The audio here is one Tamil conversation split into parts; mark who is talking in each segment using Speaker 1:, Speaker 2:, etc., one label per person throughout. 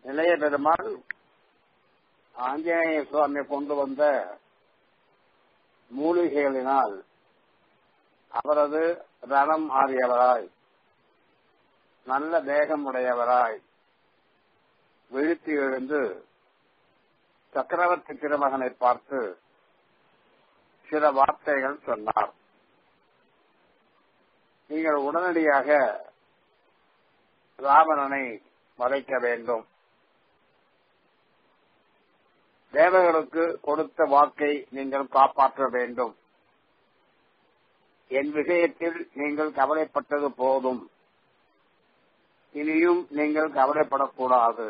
Speaker 1: இளைய பெருமாள் ஆஞ்சநேய சுவாமி கொண்டு வந்த மூலிகைகளினால் அவரது ரணம் ஆறியவராய் நல்ல தேகம் உடையவராய் விழித்து எழுந்து சக்கரவர்த்தி திருமகனை பார்த்து சில வார்த்தைகள் சொன்னார் நீங்கள் உடனடியாக ராவணனை வதைக்க வேண்டும் தேவர்களுக்கு கொடுத்த வாக்கை நீங்கள் காப்பாற்ற வேண்டும் என் விஷயத்தில் நீங்கள் கவலைப்பட்டது போதும் இனியும் நீங்கள் கவலைப்படக்கூடாது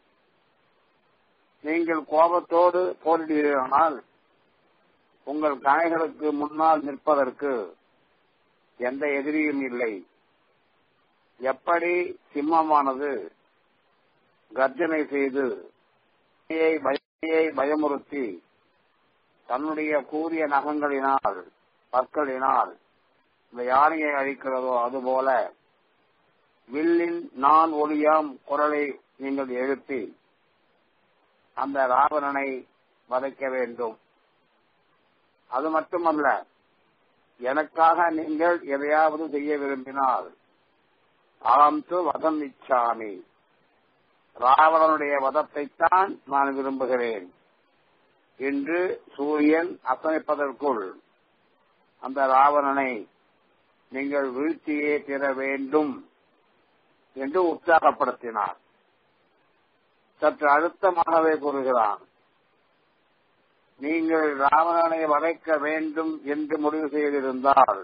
Speaker 1: நீங்கள் கோபத்தோடு போரிடுவீர்களானால் உங்கள் கணைகளுக்கு முன்னால் நிற்பதற்கு எந்த எதிரியும் இல்லை எப்படி சிம்மமானது கர்ஜனை செய்து பயத்தை பயமுறுத்தி தன்னுடைய கூறிய நகங்களினால் பற்களினால் இந்த யானையை அழிக்கிறதோ அதுபோல வில்லின் நான் ஒளியாம் குரலை நீங்கள் எழுப்பி அந்த ராவணனை வதைக்க வேண்டும் அது மட்டுமல்ல எனக்காக நீங்கள் எதையாவது செய்ய விரும்பினால் ஆம்து வதம் இச்சாமி ராவணனுடைய வதத்தைத்தான் நான் விரும்புகிறேன் என்று சூரியன் அசமிப்பதற்குள் அந்த ராவணனை நீங்கள் வீழ்த்தியே பெற வேண்டும் என்று உற்சாகப்படுத்தினார் சற்று அழுத்தமாகவே கூறுகிறான் நீங்கள் ராவணனை வதைக்க வேண்டும் என்று முடிவு செய்திருந்தால்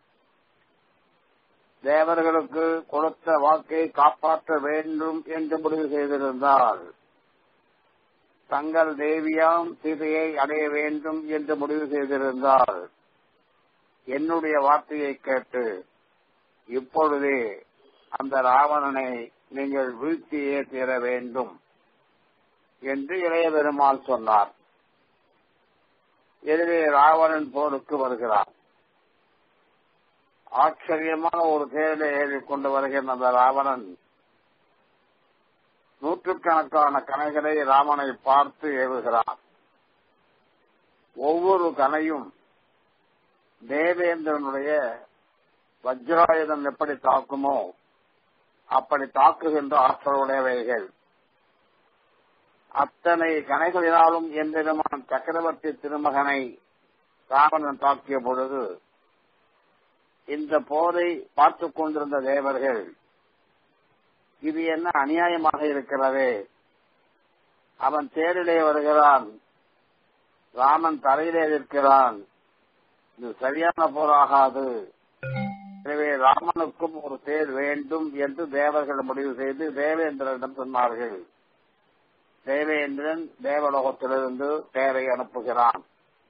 Speaker 1: தேவர்களுக்கு கொடுத்த வாக்கை காப்பாற்ற வேண்டும் என்று முடிவு செய்திருந்தால் தங்கள் தேவியாம் சீதையை அடைய வேண்டும் என்று முடிவு செய்திருந்தால் என்னுடைய வார்த்தையை கேட்டு இப்பொழுதே அந்த ராவணனை நீங்கள் வீழ்த்தியே தீர வேண்டும் என்று இளைய பெருமாள் சொன்னார் எனவே ராவணன் போருக்கு வருகிறார் ஆச்சரியமான ஒரு தேரில ஏறிக்கொண்டு வருகின்ற அந்த ராவணன் நூற்றுக்கணக்கான கணைகளை ராமனை பார்த்து ஏவுகிறான் ஒவ்வொரு கனையும் தேவேந்திரனுடைய வஜ்ராயுதம் எப்படி தாக்குமோ அப்படி தாக்குகின்ற ஆற்றலுடையவைகள் அத்தனை கணைகளினாலும் எந்திரமான சக்கரவர்த்தி திருமகனை ராவணன் தாக்கிய பொழுது இந்த போரை பார்த்துக் கொண்டிருந்த தேவர்கள் இது என்ன அநியாயமாக இருக்கிறதே அவன் தேரிலே வருகிறான் ராமன் தரையிலே இருக்கிறான் இது சரியான போராகாது எனவே ராமனுக்கும் ஒரு தேர் வேண்டும் என்று தேவர்கள் முடிவு செய்து தேவேந்திரனிடம் சொன்னார்கள் தேவேந்திரன் தேவலோகத்திலிருந்து தேரை அனுப்புகிறான்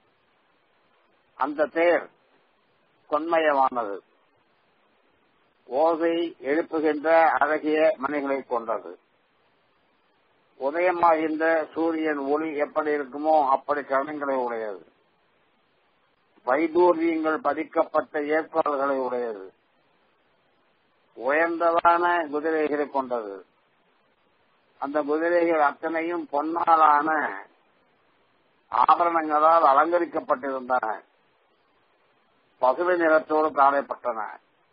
Speaker 1: அந்த தேர் கொன்மயமானது ஓசை எழுப்புகின்ற அழகிய மணிகளை கொண்டது உதயமாகின்ற சூரியன் ஒளி எப்படி இருக்குமோ அப்படி கரணங்களை உடையது வைதூரியங்கள் பதிக்கப்பட்ட ஏற்பாடுகளை உடையது உயர்ந்ததான குதிரைகளை கொண்டது அந்த குதிரைகள் அத்தனையும் பொன்னாலான ஆபரணங்களால் அலங்கரிக்கப்பட்டிருந்தன பசுமை நிறத்தோடு காணப்பட்டன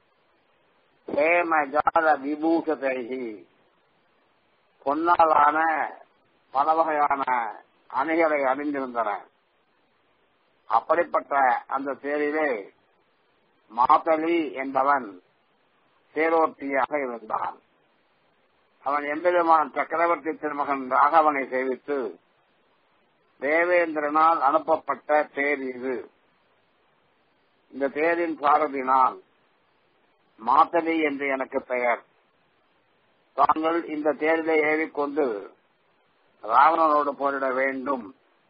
Speaker 1: ஹேம ஜால விபூஷதைகி பொன்னாலான பல வகையான அணிகளை அணிந்திருந்தன அப்படிப்பட்ட அந்த தேரிலே மாதலி என்பவன் தேரோட்டியாக இருந்தான் அவன் எம்பெருமான் சக்கரவர்த்தி திருமகன் ராகவனை சேவித்து தேவேந்திரனால் அனுப்பப்பட்ட தேர் இது இந்த தேரின் சாரதி நான் மாத்தலி என்று எனக்கு பெயர் தாங்கள் இந்த தேரிலே ஏறிக்கொண்டு ராவணனோடு போரிட வேண்டும்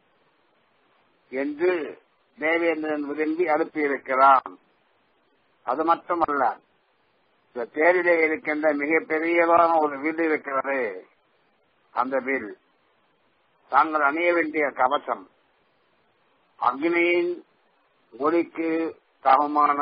Speaker 1: என்று தேவேந்திரன் விரும்பி அனுப்பியிருக்கிறான் அது மட்டுமல்ல இந்த தேரிலே இருக்கின்ற மிகப்பெரியதான ஒரு வில் இருக்கிறது அந்த வில் தாங்கள் அணிய வேண்டிய கவசம் அக்னியின் ஒளிக்கு சமமான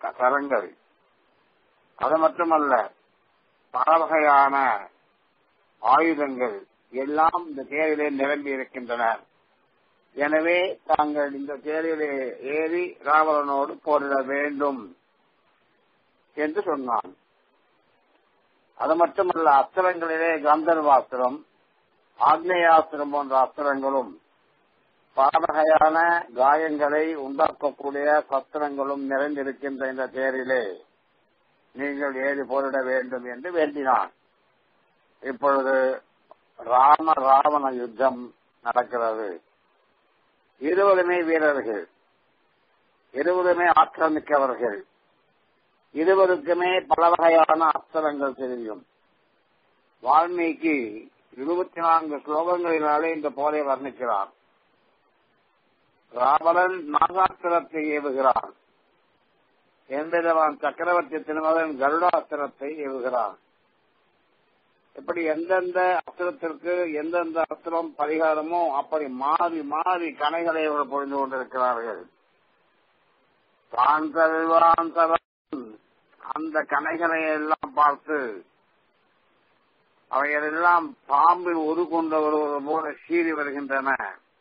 Speaker 1: கரங்கள் அது மட்டுமல்ல பல வகையான ஆயுதங்கள் எல்லாம் இந்த தேரிலே நிரம்பி இருக்கின்றன எனவே தாங்கள் இந்த தேரிலே ஏறி ராவணனோடு போரிட வேண்டும் என்று சொன்னான் அது மட்டுமல்ல அஸ்திரங்களிலே கந்தர்வாஸ்திரம் ஆக்னேயாஸ்திரம் போன்ற அஸ்திரங்களும் பல வகையான காயங்களை உண்டாக்கக்கூடிய சஸ்திரங்களும் நிறைந்திருக்கின்ற இந்த தேரிலே நீங்கள் ஏறி போரிட வேண்டும் என்று வேண்டினான் இப்பொழுது ராம ராவண யுத்தம் நடக்கிறது இருவருமே வீரர்கள் இருவருமே ஆக்கிரமிக்கவர்கள் இருவருக்குமே பல வகையான அஸ்திரங்கள் தெரியும் வால்மீகி இருபத்தி நான்கு ஸ்லோகங்களினாலே இந்த போரை வர்ணிக்கிறார் ராவணன் நாகாஸ்திரத்தை ஏவுகிறான் என்பதவான் சக்கரவர்த்தி திருமகன் கருடாஸ்திரத்தை ஏவுகிறான் இப்படி எந்தெந்த அஸ்திரத்திற்கு எந்தெந்த அஸ்திரம் பரிகாரமோ அப்படி மாறி மாறி கணைகளை அவர்கள் பொழிந்து கொண்டிருக்கிறார்கள் தான் தருவான் தரன் அந்த கணைகளை எல்லாம் பார்த்து அவைகளெல்லாம் பாம்பில் ஒரு கொண்டு வருவது போல சீறி வருகின்றன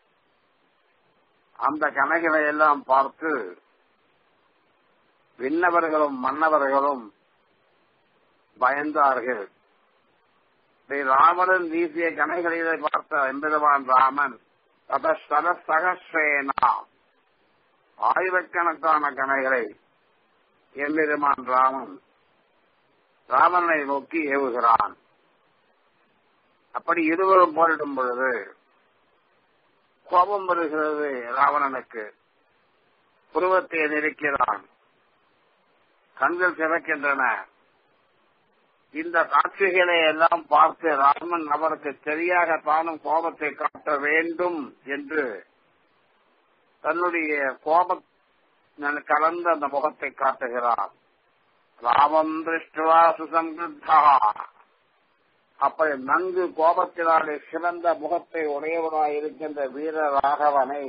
Speaker 1: அந்த கணைகளை எல்லாம் பார்த்து விண்ணவர்களும் மன்னவர்களும் பயந்தார்கள் ராவணன் வீசிய கணைகளிலே பார்த்த எம்பெருமான் ராமன் சதஸ்தர சகஸ்ரேனா ஆயிரக்கணக்கான கணைகளை எம்பெருமான் ராமன் ராமனை நோக்கி ஏவுகிறான் அப்படி இருவரும் போரிடும் பொழுது கோபம் வருகிறது ராவணனுக்கு புருவத்தை நெருக்கிறான் கண்கள் சிறக்கின்றன இந்த காட்சிகளை எல்லாம் பார்த்து ராமன் அவருக்கு சரியாக தானும் கோபத்தை காட்ட வேண்டும் என்று தன்னுடைய கோப கலந்த அந்த முகத்தை காட்டுகிறார் ராமம் திருஷ்டுவா சுசங்கிருத்தா அப்படி நன்கு கோபத்தினாலே சிறந்த முகத்தை உடையவனாய் இருக்கின்ற வீர ராகவனை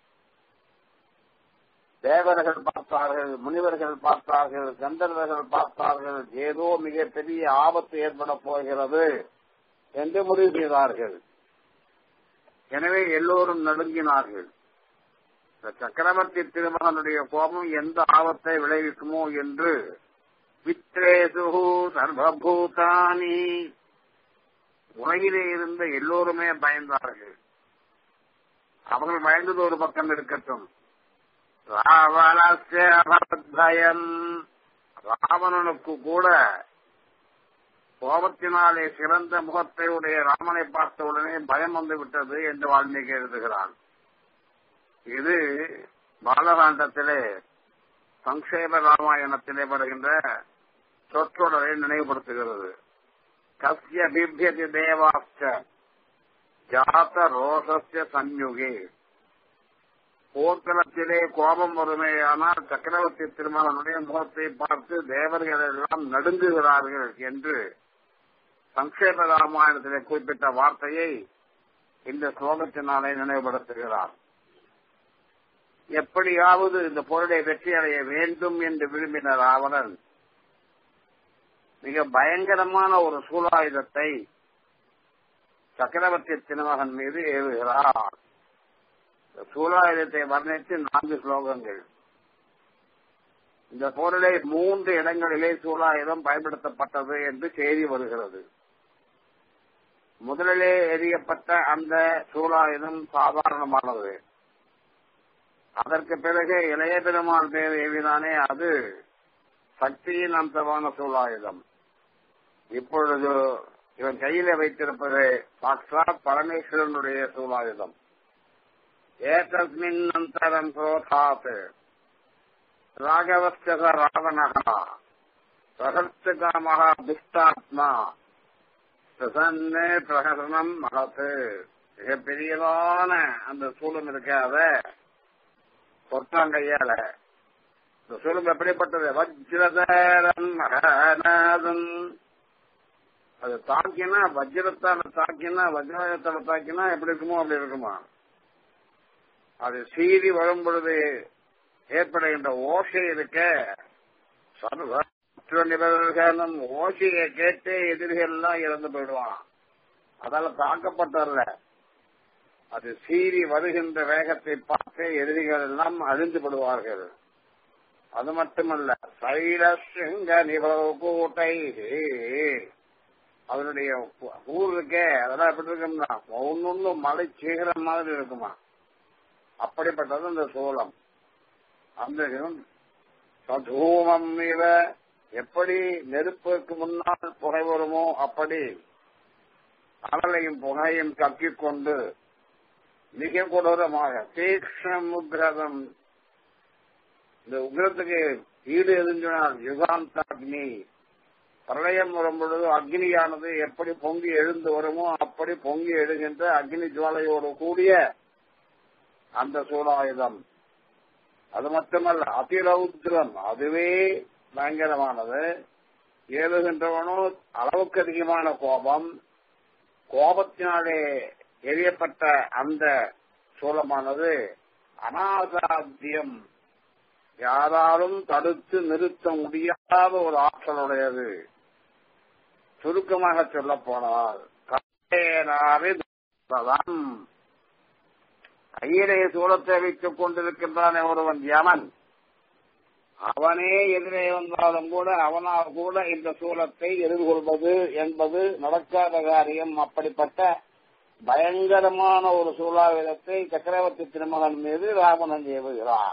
Speaker 1: தேவர்கள் பார்த்தார்கள் முனிவர்கள் பார்த்தார்கள் கந்தர்வர்கள் பார்த்தார்கள் ஏதோ மிகப்பெரிய ஆபத்து ஏற்பட போகிறது என்று முடிவு செய்தார்கள் எனவே எல்லோரும் நடுங்கினார்கள் இந்த சக்கரவர்த்தி திருமகனுடைய கோபம் எந்த ஆபத்தை விளைவிக்குமோ என்று வித்ரேசு சர்வபூதானி உலகிலே இருந்த எல்லோருமே பயந்தார்கள் அவர்கள் பயந்தது ஒரு பக்கம் இருக்கட்டும் ராவணன் ராவணனுக்கு கூட கோபத்தினாலே சிறந்த முகத்தை உடைய ராமனை பார்த்த உடனே பயம் வந்து விட்டது என்று வால்மீகி எழுதுகிறான் இது பாலகாண்டத்திலே சங்கேப ராமாயணத்திலே வருகின்ற சொற்றொடரை நினைவுபடுத்துகிறது கசிய பிபியதி தேவாஸ்த ஜாத ரோசஸ்ய சன்யுகே போர்க்களத்திலே கோபம் வருமேயானால் சக்கரவர்த்தி திருமகனுடைய முகத்தை பார்த்து தேவர்கள் எல்லாம் நடுங்குகிறார்கள் என்று சங்கேப ராமாயணத்திலே குறிப்பிட்ட வார்த்தையை இந்த ஸ்லோகத்தினாலே நினைவுபடுத்துகிறார் எப்படியாவது இந்த பொருளை வெற்றி அடைய வேண்டும் என்று விரும்பின ராவணன் மிக பயங்கரமான ஒரு சூலாயுதத்தை சக்கரவர்த்தி திருமகன் மீது ஏவுகிறார் சூலாயுதத்தை வர்ணித்து நான்கு ஸ்லோகங்கள் இந்த போரிலே மூன்று இடங்களிலே சூலாயுதம் பயன்படுத்தப்பட்டது என்று செய்தி வருகிறது முதலிலே எரியப்பட்ட அந்த சூலாயுதம் சாதாரணமானது அதற்கு பிறகு இளைய பெருமாள் பேர் ஏவினானே அது சக்தியின் அம்சமான சூலாயுதம் இப்பொழுது இவன் கையில வைத்திருப்பது சாட்சாத் பரமேஸ்வரனுடைய சூலாயுதம் ஏதஸ்மின் அந்தரம் புரோதாத் ராகவஸ்தக ராவணகா பிரகர்த்தகாமகா துஷ்டாத்மா பிரசன்னு பிரகசனம் மகத்து மிக பெரியதான அந்த சூலம் இருக்காத கொட்டாங்கையால இந்த சூலம் எப்படிப்பட்டது வஜ்ரதரன் மகநாதன் அது தாக்கினா வஜ்ரத்தான தாக்கினா வஜ்ராயத்தால தாக்கினா எப்படி இருக்குமோ அப்படி இருக்குமா அது சீறி வரும் பொழுது ஏற்படுகின்ற ஓசை இருக்க சர்வ நிபந்தனம் ஓசையை கேட்டு எதிரிகள் எல்லாம் இறந்து போயிடுவான் அதால தாக்கப்பட்டல்ல அது சீறி வருகின்ற வேகத்தை பார்த்தே எதிரிகள் எல்லாம் அழிந்து விடுவார்கள் அது மட்டுமல்ல சைலசிங்க நிபூட்டை அதனுடைய ஊர் இருக்கே அதெல்லாம் எப்படி இருக்கும்னா ஒன்னொன்னு மலை சீக்கிரம் மாதிரி இருக்குமா அப்படிப்பட்டது அந்த சோளம் அந்த சதூமம் இவ எப்படி நெருப்புக்கு முன்னால் புகை வருமோ அப்படி அனலையும் புகையும் கக்கிக் கொண்டு மிக கொடூரமாக தீக்ஷம் உக்ரதம் இந்த உக்ரத்துக்கு ஈடு எதுஞ்சினால் யுகாந்த அக்னி பிரளயம் வரும் பொழுது அக்னியானது எப்படி பொங்கி எழுந்து வருமோ அப்படி பொங்கி எழுகின்ற அக்னி ஜுவாலையோடு கூடிய அந்த சூடாயுதம் அது மட்டுமல்ல அதிரௌத்திரம் அதுவே பயங்கரமானது ஏவுகின்றவனோ அளவுக்கு அதிகமான கோபம் கோபத்தினாலே எரியப்பட்ட அந்த சூலமானது அனாதாத்தியம் யாராலும் தடுத்து நிறுத்த முடியாத ஒரு ஆற்றலுடையது சுருக்கமாக சொல்ல போனால் கையிலே சூலத்தை வைத்துக் கொண்டிருக்கின்றானே ஒருவன் யமன் அவனே எதிரே வந்தாலும் கூட அவனால் கூட இந்த சூலத்தை எதிர்கொள்வது என்பது நடக்காத காரியம் அப்படிப்பட்ட பயங்கரமான ஒரு சூழாயுதத்தை சக்கரவர்த்தி திருமகன் மீது ராவணன் ஏவுகிறான்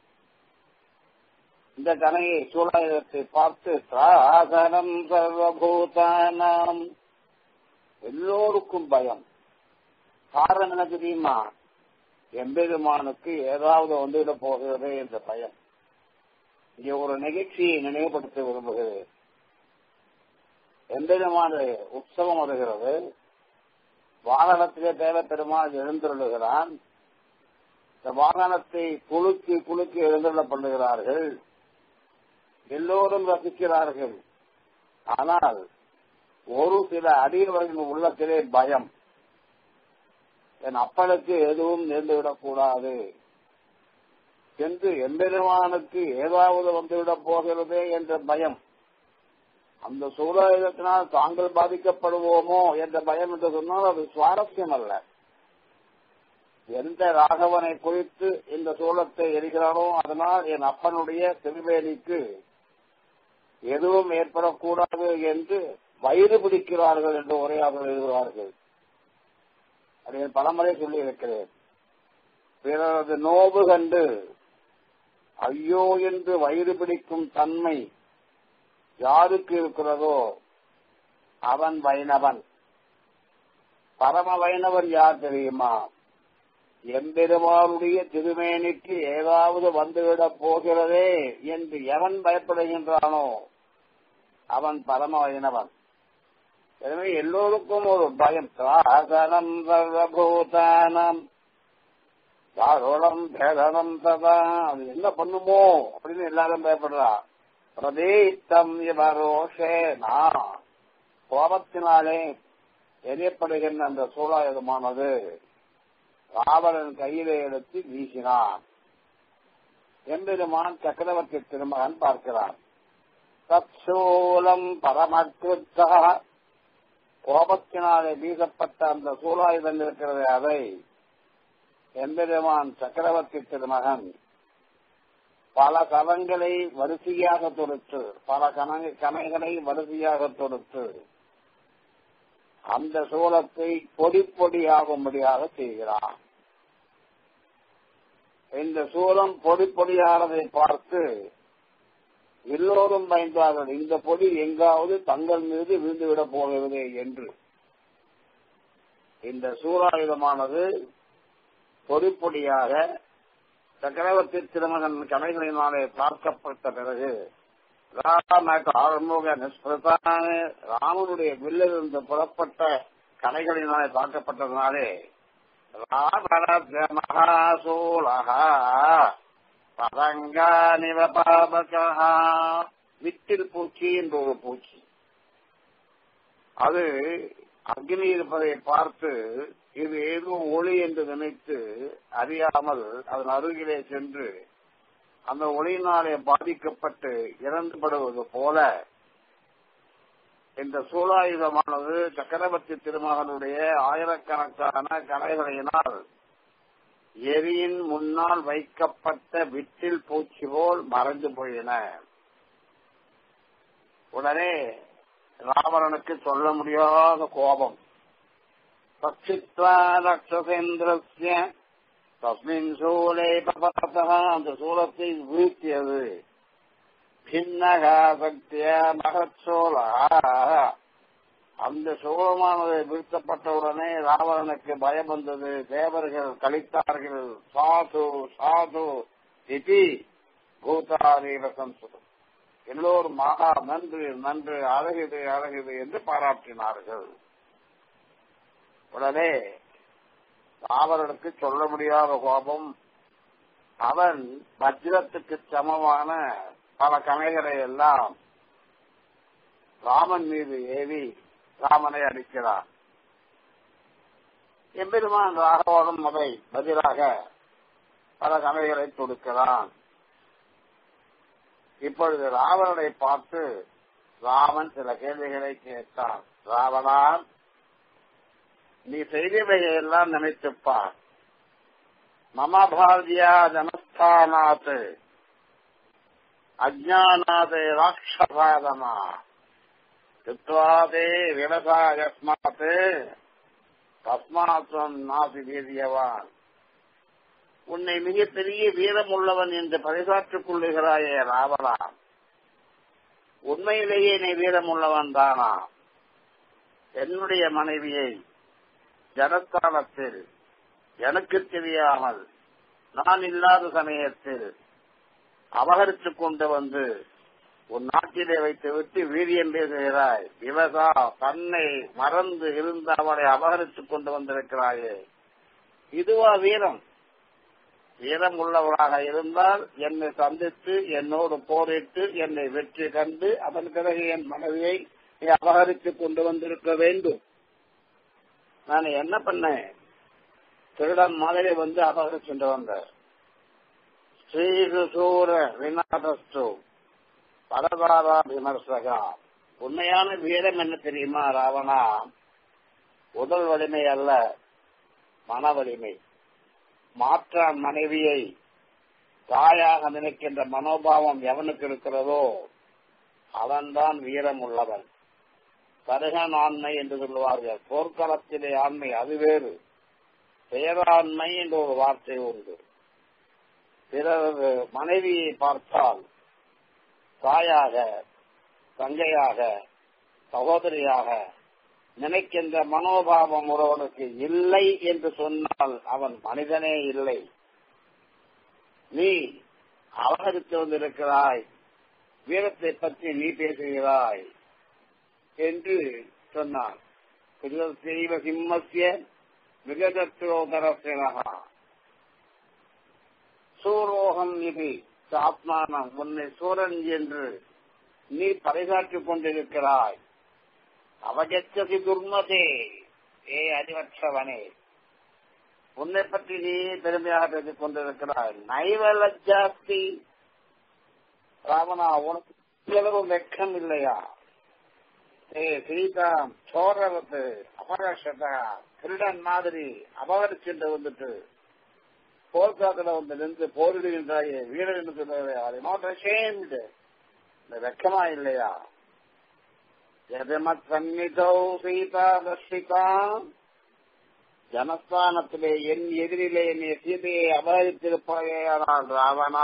Speaker 1: இந்த கனையை சூழாயுதத்தை பார்த்து சாதனம் சர்வபூதானாம் எல்லோருக்கும் பயம் காரணம் என்ன தெரியுமா எம்பெருமானுக்கு ஏதாவது வந்துவிட போகிறது என்ற பயம் இங்கே ஒரு நிகழ்ச்சியை நினைவுபடுத்த விரும்புகிறேன் எம்பெருமான உற்சவம் வருகிறது வாகனத்திலே தேவ பெருமாள் எழுந்துள்ளுகிறான் இந்த வாகனத்தை குலுக்கி குலுக்கி எழுந்துள்ள பண்ணுகிறார்கள் எல்லோரும் ரசிக்கிறார்கள் ஆனால் ஒரு சில அடியவர்களின் உள்ளத்திலே பயம் என் அப்பனுக்கு எதுவும் நேர்ந்துவிடக் கூடாது என்று எம்பெருமானுக்கு ஏதாவது வந்துவிடப் போகிறதே என்ற பயம் அந்த சூழலினால் தாங்கள் பாதிக்கப்படுவோமோ என்ற பயம் என்று சொன்னால் அது சுவாரஸ்யம் அல்ல எந்த ராகவனை குறித்து இந்த சூழத்தை எரிகிறானோ அதனால் என் அப்பனுடைய திருவேணிக்கு எதுவும் ஏற்படக்கூடாது என்று வயிறு பிடிக்கிறார்கள் என்று உரையாக எழுதுகிறார்கள் அதை பலமுறை சொல்லி இருக்கிறேன் பிறரது நோவு கண்டு ஐயோ என்று வயிறு பிடிக்கும் தன்மை யாருக்கு இருக்கிறதோ அவன் வைணவன் பரம வைணவர் யார் தெரியுமா எம்பெருமானுடைய திருமேனிக்கு ஏதாவது வந்துவிடப் போகிறதே என்று எவன் பயப்படுகின்றானோ அவன் பரம வைணவன் எனவே எல்லோருக்கும் ஒரு பயம் சாசனம் சர்வபூதானம் தாரோளம் பேதனம் ததா அது என்ன பண்ணுமோ அப்படின்னு எல்லாரும் பயப்படுறா பிரதீத்தம் இவரோஷேனா கோபத்தினாலே எரியப்படுகின்ற அந்த சூழாயுதமானது ராவணன் கையிலே எடுத்து வீசினான் எம்பெருமான் சக்கரவர்த்தி திருமகன் பார்க்கிறான் தற்சூலம் பரமகிருத்தா கோபத்தினாலே வீசப்பட்ட அந்த சூழாயுதம் இருக்கிறது அதை எம்பெருமான் சக்கரவர்த்தி திருமகன் பல கலங்களை வரிசையாக தொடுத்து பல கண- கணைகளை வரிசையாக தொடுத்து அந்த சூலத்தை பொடி பொடியாகும்படியாக செய்கிறான் இந்த சூலம் பொடி பொடியானதை பார்த்து எல்லோரும் பயந்தார்கள் இந்த பொடி எங்காவது தங்கள் மீது விழுந்துவிடப் போகிறதே என்று இந்த சூறாயுதமானது பொடி பொடியாக சக்கரவர்த்தி திருமகன் கலைகளினாலே பார்க்கப்பட்ட பிறகு ராம கார்முக நிஸ்பிரதான ராமனுடைய வில்லிலிருந்து புறப்பட்ட கலைகளினாலே தாக்கப்பட்டதுனாலே ராமரத்ன மகாசூலகா பதங்கா நிவபாபகா விட்டில் பூச்சி என்ற ஒரு பூச்சி அது அக்னி இருப்பதை பார்த்து இது ஏதோ ஒளி என்று நினைத்து அறியாமல் அதன் அருகிலே சென்று அந்த ஒளியினாலே பாதிக்கப்பட்டு இறந்துபடுவது போல இந்த சூலாயுதமானது சக்கரவர்த்தி திருமகனுடைய ஆயிரக்கணக்கான கலைகளினால் எரியின் முன்னால் வைக்கப்பட்ட விட்டில் பூச்சி போல் மறைந்து போயின உடனே ராவணனுக்கு சொல்ல முடியாத கோபம் பட்சித்வா ரக்ஷசேந்திரஸ்ய தஸ்மின் சூலை பபதா அந்த சூலத்தை வீழ்த்தியது பின்னகா சக்திய மகத் சோழா அந்த சோழமானது வீழ்த்தப்பட்டவுடனே ராவணனுக்கு பயம் வந்தது தேவர்கள் கழித்தார்கள் சாது சாது இதி பூதாரீவ சம்ஸ்கிருதம் எல்லோரும் மகா நன்று நன்று அழகுது அழகுது என்று பாராட்டினார்கள் உடனே ராவணனுக்கு சொல்ல முடியாத கோபம் அவன் வஜ்ரத்துக்கு சமமான பல கணைகளை எல்லாம் ராமன் மீது ஏவி ராமனை அடிக்கிறார் எம்பெருமான் ராகவனும் அதை பதிலாக பல கணைகளை தொடுக்கிறான் இப்பொழுது ராவணனை பார்த்து ராமன் சில கேள்விகளை கேட்டான் ராவணா நீ செய்தவையெல்லாம் நினைத்துப்பார் மம பாரதியா ஜனஸ்தானாத் அஜானாதே ராட்சசாதமா சித்வாதே விவசாயஸ்மாத் தஸ்மாத்வம் நாசி வீரியவான் உன்னை மிகப்பெரிய வீரம் உள்ளவன் என்று பரிசாற்றுக் கொள்ளுகிறாயே ராவணா உண்மையிலேயே நீ வீரம் உள்ளவன் தானா என்னுடைய மனைவியை ஜனஸ்தானத்தில் எனக்கு தெரியாமல் நான் இல்லாத சமயத்தில் அபகரித்துக் கொண்டு வந்து உன் நாட்டிலே வைத்து விட்டு வீரியம் பேசுகிறாய் விவசா தன்னை மறந்து இருந்து அவளை அபகரித்துக் கொண்டு வந்திருக்கிறாயே இதுவா வீரம் வீரம் உள்ளவராக இருந்தால் என்னை சந்தித்து என்னோடு போரிட்டு என்னை வெற்றி கண்டு அதன் பிறகு என் மனைவியை நீ அபகரித்துக் கொண்டு வந்திருக்க வேண்டும் நான் என்ன பண்ணேன் திருடன் மாதிரி வந்து அபகரிச்சுட்டு வந்தார் ஸ்ரீசூர விநாதஸ்து பரதாரா விமர்சகா உண்மையான வீரம் என்ன தெரியுமா ராவணா உடல் வலிமை அல்ல மன வலிமை மாற்றான் மனைவியை தாயாக நினைக்கின்ற மனோபாவம் எவனுக்கு இருக்கிறதோ அவன்தான் வீரம் உள்ளவன் தருகன் ஆண்மை என்று சொல்லுவார்கள் போர்க்களத்திலே ஆண்மை அது வேறு பேராண்மை என்ற ஒரு வார்த்தை உண்டு பிறகு மனைவியை பார்த்தால் தாயாக தங்கையாக சகோதரியாக நினைக்கின்ற மனோபாவம் ஒருவனுக்கு இல்லை என்று சொன்னால் அவன் மனிதனே இல்லை நீ அவகரித்து வந்திருக்கிறாய் வீரத்தை பற்றி நீ பேசுகிறாய் என்று சொன்னான் செய்வ சிம்மசிய மிகதத்ரோதரசினகா சூரோகம் இது ஆத்மானம் உன்னை சூரன் என்று நீ பறைசாற்றிக் கொண்டிருக்கிறாய் அவகச்சதி துர்மதே ஏ அறிவற்றவனே உன்னை பற்றி நீ பெருமையாக பேசிக் கொண்டிருக்கிறாய் நைவ லஜ்ஜாஸ்தி ராவணா உனக்கு அளவு வெக்கம் இல்லையா ஏ சீதா சோரவத்து அபகர்ஷதா திருடன் மாதிரி அபகரிச்சுட்டு வந்துட்டு போர்க்காத்துல வந்து நின்று போரிடுகின்றாயே வீரர் என்று சொல்லுவாரு நாட் அஷேம்டு இந்த வெக்கமா இல்லையா எதமத் சந்நிதோ சீதா தர்ஷிகா ஜனஸ்தானத்திலே என் எதிரிலே என்னை சீதையை அபகரித்திருப்பானால் ராவணா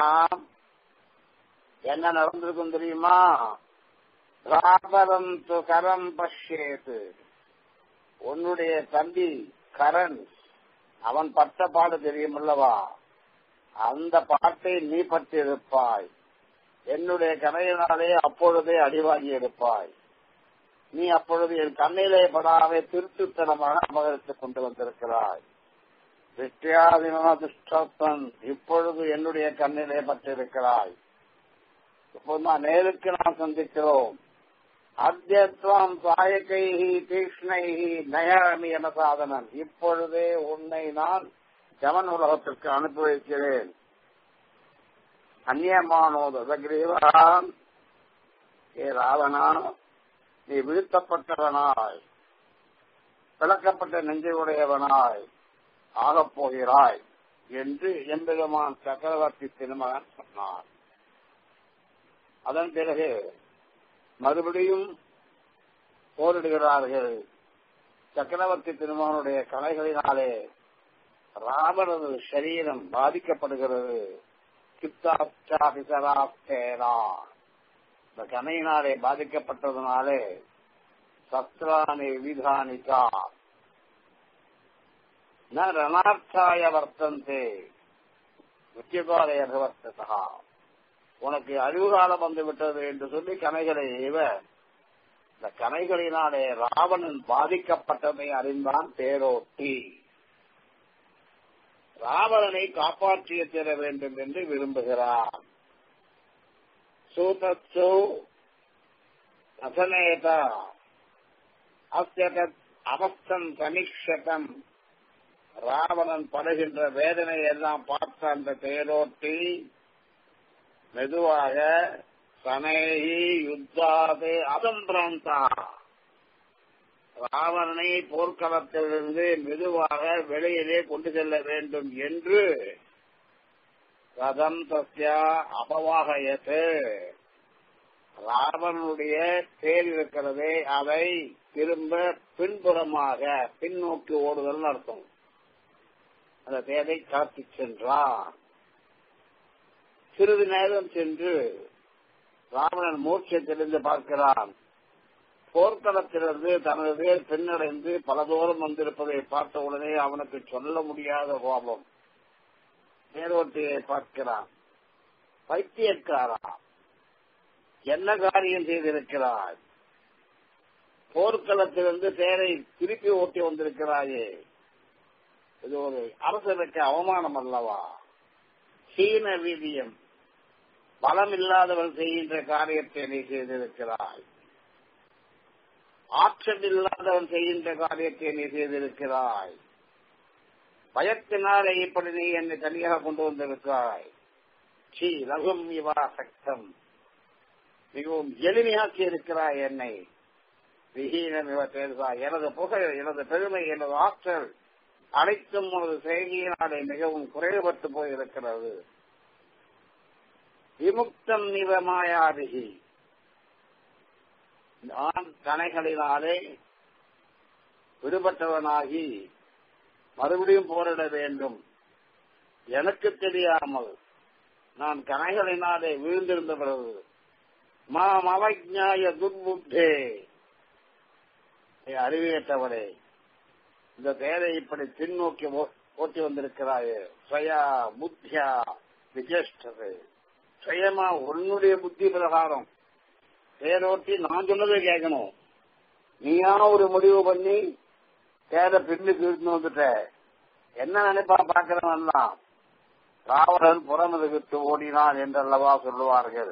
Speaker 1: என்ன நடந்திருக்கும் தெரியுமா ராபரம் து கரம் பஷ்யேது உன்னுடைய தம்பி கரண் அவன் பட்ட பாடு தெரியுமல்லவா அந்த பாட்டை நீ பற்றி இருப்பாய் என்னுடைய கனையினாலே அப்பொழுதே அடிவாங்கி எடுப்பாய் நீ அப்பொழுது என் கண்ணிலே படாமே திருட்டுத்தனமாக அபகரித்துக் கொண்டு வந்திருக்கிறாய் வித்தியாதிமதுஷ்டப்பன் இப்பொழுது என்னுடைய கண்ணிலே பட்டிருக்கிறாய் இப்போது நான் நேருக்கு நாம் சந்திக்கிறோம் அத்தியத்வம் சாயகைஹி தீக்ஷ்ணைஹி நயாமி என சாதனன் இப்பொழுதே உன்னை நான் ஜமன் உலகத்திற்கு அனுப்பி வைக்கிறேன் அந்நியமானோத கிரீவான் ஏ ராவணா நீ வீழ்த்தப்பட்டவனாய் விளக்கப்பட்ட நெஞ்சையுடையவனாய் ஆகப் போகிறாய் என்று எம்பெருமான் சக்கரவர்த்தி திருமகன் சொன்னார் அதன் பிறகு மறுபடியும் போரிடுகிறார்கள் சக்கரவர்த்தி திருமகனுடைய கலைகளினாலே ராமனது சரீரம் பாதிக்கப்படுகிறது கிப்தாப்டேரா இந்த கனையினாலே பாதிக்கப்பட்டதுனாலே சத்ராணி விதானிகா ந ரணார்த்தாய வர்த்தந்தே முக்கியகாலய வர்த்ததா உனக்கு அழிவுகாலம் வந்து விட்டது என்று சொல்லி கனைகளை ஏவ இந்த கனைகளினாலே ராவணன் பாதிக்கப்பட்டதை அறிந்தான் தேரோட்டி ராவணனை காப்பாற்றிய தர வேண்டும் என்று விரும்புகிறான் சூதத்சு அசனேத அஸ்யதத் அவஸ்தம் சமிக்ஷதம் ராவணன் படுகின்ற வேதனை எல்லாம் பார்த்த அந்த தேரோட்டி மெதுவாக சனேகி யுத்தாது அதம்பிராந்தா ராவணனை போர்க்களத்திலிருந்து மெதுவாக வெளியிலே கொண்டு செல்ல வேண்டும் என்று ரதம் தஸ்யா அபவாகயத்து ராவணனுடைய தேர் இருக்கிறதே அதை திரும்ப பின்புறமாக பின்னோக்கி ஓடுதல் அர்த்தம் அந்த தேரை காத்து சென்றான் சிறிது நேரம் சென்று ராவணன் மூர்ச்சத்திலிருந்து பார்க்கிறான் போர்க்களத்திலிருந்து தனது பேர் பின்னடைந்து பல தூரம் வந்திருப்பதை பார்த்த உடனே அவனுக்கு சொல்ல முடியாத கோபம் நேரோட்டியை பார்க்கிறான் பைத்தியக்காரா என்ன காரியம் செய்திருக்கிறாய் போர்க்களத்திலிருந்து தேரை திருப்பி ஓட்டி வந்திருக்கிறாயே இது ஒரு அரசனுக்கு அவமானம் அல்லவா சீன வீதியம் பலம் இல்லாதவன் செய்கின்ற காரியத்தை நீ செய்திருக்கிறாய் ஆற்றல் இல்லாதவன் செய்கின்ற காரியத்தை நீ செய்திருக்கிறாய் பயத்தினாலே இப்படி நீ என்னை தனியாக கொண்டு வந்திருக்கிறாய் ஸ்ரீ ரகும் இவா சக்தம் மிகவும் எளிமையாக்கி இருக்கிறாய் என்னை விஹீனம் இவ தேர்தா எனது புகழ் எனது பெருமை எனது ஆற்றல் அனைத்தும் உனது செய்தியினாலே மிகவும் குறைவுபட்டு போயிருக்கிறது விமுக்தம் நிவ மாயாதிகி நான் கணைகளினாலே விடுபட்டவனாகி மறுபடியும் போரிட வேண்டும் எனக்கு தெரியாமல் நான் கணைகளினாலே வீழ்ந்திருந்த பிறகு மா மவஜாய துர்புத்தே அறிவியற்றவரே இந்த தேரை இப்படி பின்னோக்கி ஓட்டி வந்திருக்கிறாயே ஸ்வயா புத்தியா விஜேஷ்டது சுயமா உன்னுடைய புத்தி பிரகாரம் தேரோட்டி நான் சொன்னதை கேட்கணும் நீயா ஒரு முடிவு பண்ணி தேரை பின்னுக்கு இழுத்து வந்துட்ட என்ன நினைப்பா பாக்கிறவன் தான் ராவணன் புறமுதுகிட்டு ஓடினான் என்றல்லவா சொல்லுவார்கள்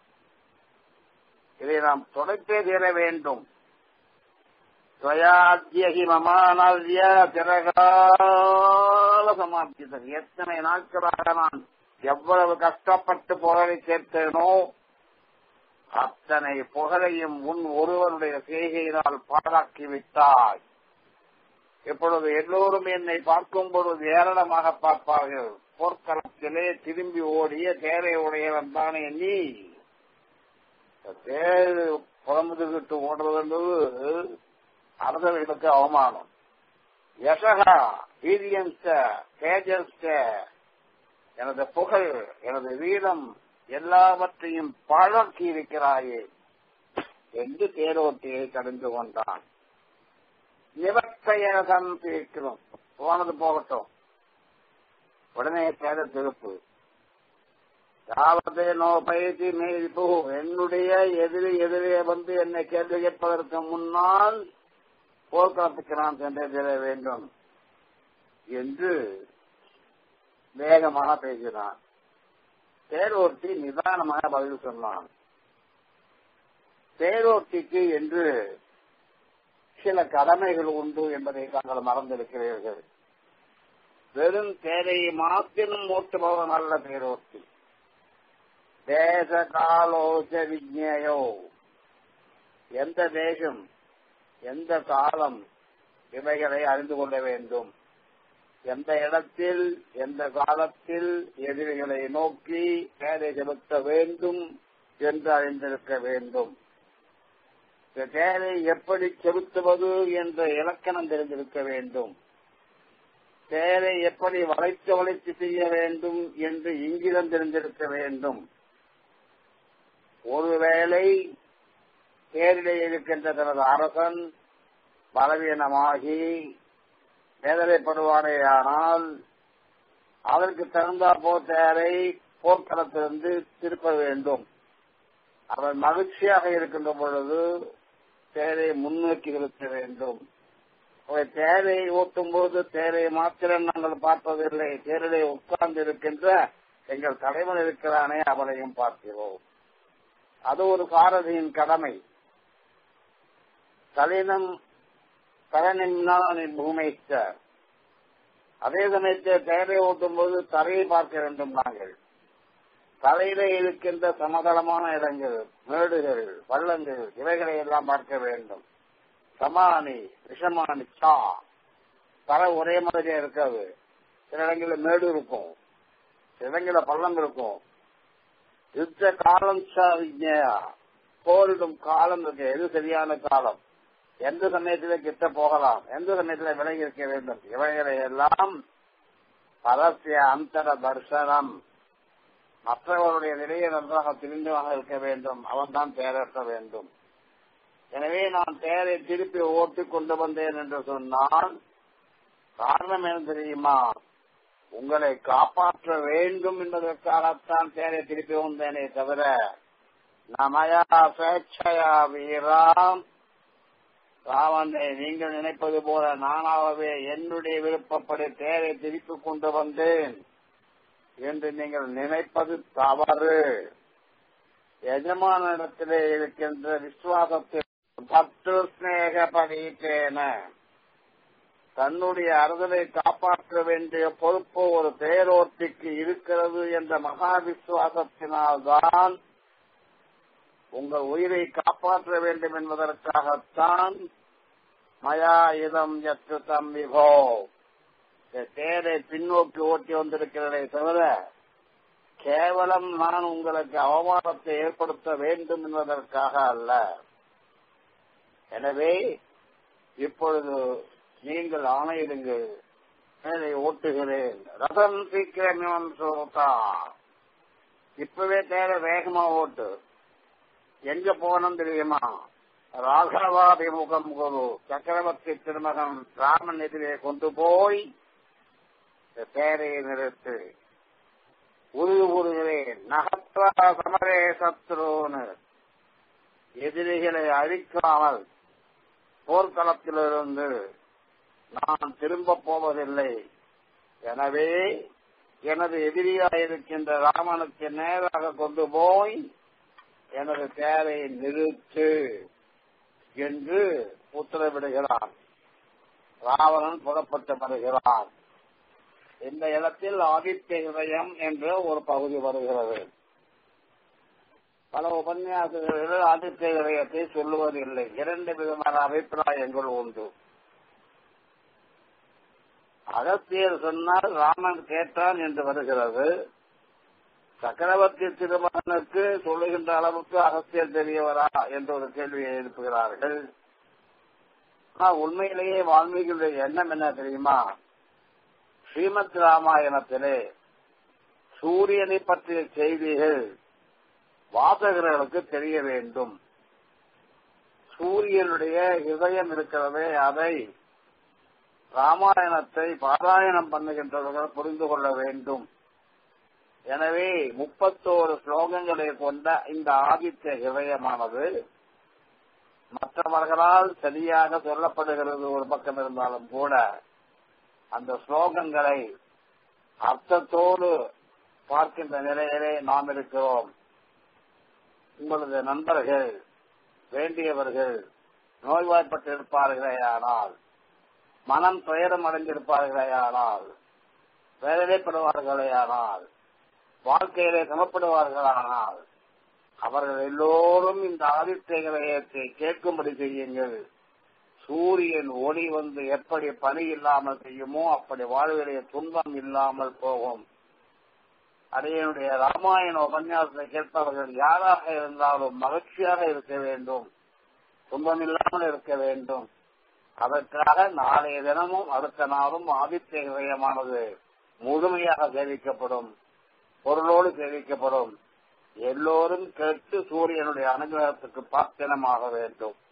Speaker 1: இதை நாம் தொலைத்தே தீர வேண்டும் துவயாத்தியகி மமானவ்ய திரகால சமாப்திதன் எத்தனை நாட்களாக நான் எவ்வளவு கஷ்டப்பட்டு புகழை சேர்த்தேனோ அத்தனை புகழையும் உன் ஒருவனுடைய செய்கையினால் பாழாக்கி விட்டாய் இப்பொழுது எல்லோரும் என்னை பார்க்கும் பொழுது ஏராளமாக பார்ப்பார்கள் போர்க்களத்திலே திரும்பி ஓடிய தேரை உடையவன் தானே நீ தேர் புறமுதுகிட்டு ஓடுறது அரசர்களுக்கு அவமானம் யசகா வீரியன்ஸ்ட தேஜஸ்ட எனது புகழ் எனது வீரம் எல்லாவற்றையும் பழக்கி இருக்கிறாயே என்று தேரோட்டியை கடந்து கொண்டான் நிவர்த்தையகம் தீர்க்கிறோம் போனது போகட்டும் உடனே தேட திருப்பு யாவதே நோ பயிற்சி மேய்ப்பு என்னுடைய எதிரி எதிரே வந்து என்னை கேள்வி கேட்பதற்கு முன்னால் போர்க்களத்துக்கு நான் சென்றே தர வேண்டும் என்று வேகமாக பேசினான் தேரோட்டி நிதானமாக பதில் சொன்னான் தேரோட்டிக்கு என்று சில கடமைகள் உண்டு என்பதை தாங்கள் மறந்திருக்கிறீர்கள் வெறும் தேரையை மாத்திரம் ஓட்டுபவன் அல்ல தேரோட்டி தேச காலோச்ச விஜயோ எந்த தேசம் எந்த காலம் இவைகளை அறிந்து கொள்ள வேண்டும் எந்த இடத்தில் எந்த காலத்தில் எதிரிகளை நோக்கி தேரை செலுத்த வேண்டும் என்று அறிந்திருக்க வேண்டும் இந்த தேரை எப்படி செலுத்துவது என்ற இலக்கணம் தெரிந்திருக்க வேண்டும் தேரை எப்படி வளைத்து வளைத்து செய்ய வேண்டும் என்று இங்கிலம் தெரிந்திருக்க வேண்டும் ஒருவேளை தேரிலே இருக்கின்ற தனது அரசன் பலவீனமாகி வேதனைப்படுவானேயானால் அதற்கு தகுந்தா போரை போர்க்களத்திலிருந்து திருப்ப வேண்டும் அவன் மகிழ்ச்சியாக இருக்கின்ற பொழுது தேரை முன்னோக்கி செலுத்த வேண்டும் தேரை ஓட்டும் போது தேரை மாத்திரம் நாங்கள் பார்ப்பதில்லை தேரிலே உட்கார்ந்து இருக்கின்ற எங்கள் தலைவன் இருக்கிறானே அவனையும் பார்க்கிறோம் அது ஒரு சாரதியின் கடமை கலினம் கலனின் பூமைத்த அதே சமயத்தில் தேரை ஓட்டும் போது தரையை பார்க்க வேண்டும் நாங்கள் தலையில இருக்கின்ற சமதளமான இடங்கள் மேடுகள் பள்ளங்கள் இவைகளை எல்லாம் பார்க்க வேண்டும் சமானி விஷமானி சா தரை ஒரே மாதிரியா இருக்காது சில இடங்களில் மேடு இருக்கும் சில இடங்களில் பள்ளம் இருக்கும் யுத்த காலம் விஜயா போரிடும் காலம் இருக்கு எது சரியான காலம் எந்த சமயத்தில கிட்ட போகலாம் எந்த சமயத்தில விலகி இருக்க வேண்டும் இவைகளை எல்லாம் பரஸ்ய அந்தர தர்சனம் மற்றவருடைய நிலையை நன்றாக தெரிந்தவாக இருக்க வேண்டும் அவன் தான் தேரற்ற வேண்டும் எனவே நான் தேரை திருப்பி ஓட்டி கொண்டு வந்தேன் என்று சொன்னால் காரணம் என்ன தெரியுமா உங்களை காப்பாற்ற வேண்டும் என்பதற்காகத்தான் தேரை திருப்பி வந்தேனே தவிர நமயா சேட்சையா வீராம் ராவணனை நீங்கள் நினைப்பது போல நானாகவே என்னுடைய விருப்பப்படி தேரை திருப்பி கொண்டு வந்தேன் என்று நீங்கள் நினைப்பது தவறு எஜமானிடத்திலே இருக்கின்ற விசுவாசத்தில் பத்து ஸ்நேக பரீட்டேன தன்னுடைய அறுதலை காப்பாற்ற வேண்டிய பொறுப்பு ஒரு பேரோட்டிக்கு இருக்கிறது என்ற மகா விசுவாசத்தினால்தான் உங்கள் உயிரை காப்பாற்ற வேண்டும் என்பதற்காகத்தான் மயா இதம் எத்து தம்பிகோ தேரை பின்னோக்கி ஓட்டி வந்திருக்கிறதே தவிர கேவலம் நான் உங்களுக்கு அவமானத்தை ஏற்படுத்த வேண்டும் என்பதற்காக அல்ல எனவே இப்பொழுது நீங்கள் ஆணையிடுங்கள் மேலே ஓட்டுகிறேன் ரதம் சீக்கிரம் சோதா இப்பவே தேர வேகமா ஓட்டு எங்க போனோம் தெரியுமா ராகவாபிமுகம் குரு சக்கரவர்த்தி திருமகன் ராமன் எதிரே கொண்டு போய் தேரையை நிறுத்து உருது கூறுகிறேன் நகத்ரா சமரே சத்ருன்னு எதிரிகளை அழிக்காமல் போர்க்களத்திலிருந்து நான் திரும்ப போவதில்லை எனவே எனது எதிரியாயிருக்கின்ற ராமனுக்கு நேராக கொண்டு போய் எனது தேரை நிறுத்து என்று உத்தரவிடுகிறான் ராவணன் புறப்பட்டு வருகிறான் இந்த இடத்தில் ஆதித்ய இதயம் என்ற ஒரு பகுதி வருகிறது பல உபன்யாசகர்கள் ஆதித்ய இதயத்தை சொல்லுவதில்லை இரண்டு விதமான அபிப்பிராயங்கள் உண்டு அகத்தியர் சொன்னால் ராமன் கேட்டான் என்று வருகிறது சக்கரவர்த்தி திருமகனுக்கு சொல்லுகின்ற அளவுக்கு அகத்தியர் தெரியவரா என்ற ஒரு கேள்வியை எழுப்புகிறார்கள் ஆனால் உண்மையிலேயே வால்மீகியுடைய எண்ணம் என்ன தெரியுமா ஸ்ரீமத் ராமாயணத்திலே சூரியனை பற்றிய செய்திகள் வாசகர்களுக்கு தெரிய வேண்டும் சூரியனுடைய இதயம் இருக்கிறதே அதை ராமாயணத்தை பாராயணம் பண்ணுகின்றவர்கள் புரிந்து கொள்ள வேண்டும் எனவே முப்பத்தோரு ஸ்லோகங்களை கொண்ட இந்த ஆதித்ய ஹிரயமானது மற்றவர்களால் சரியாக சொல்லப்படுகிறது ஒரு பக்கம் இருந்தாலும் கூட அந்த ஸ்லோகங்களை அர்த்தத்தோடு பார்க்கின்ற நிலையிலே நாம் இருக்கிறோம் உங்களது நண்பர்கள் வேண்டியவர்கள் நோய்வாய்ப்பட்டு இருப்பார்களேயானால் மனம் துயரம் அடைந்திருப்பார்களேயானால் வேதனைப்படுவார்களேயானால் வாழ்க்கையிலே சமப்படுவார்களானால் அவர்கள் எல்லோரும் இந்த ஆதித்ய கிரகத்தை கேட்கும்படி செய்யுங்கள் சூரியன் ஒளி வந்து எப்படி பனி இல்லாமல் செய்யுமோ அப்படி வாழ்விலே துன்பம் இல்லாமல் போகும் அடையனுடைய ராமாயண உபன்யாசத்தை கேட்பவர்கள் யாராக இருந்தாலும் மகிழ்ச்சியாக இருக்க வேண்டும் துன்பம் இல்லாமல் இருக்க வேண்டும் அதற்காக நாளைய தினமும் அடுத்த நாளும் ஆதித்ய கிரகமானது முழுமையாக சேவிக்கப்படும் பொருளோடு சேவிக்கப்படும் எல்லோரும் கேட்டு சூரியனுடைய அனுகிரகத்துக்கு பாத்திரமாக வேண்டும்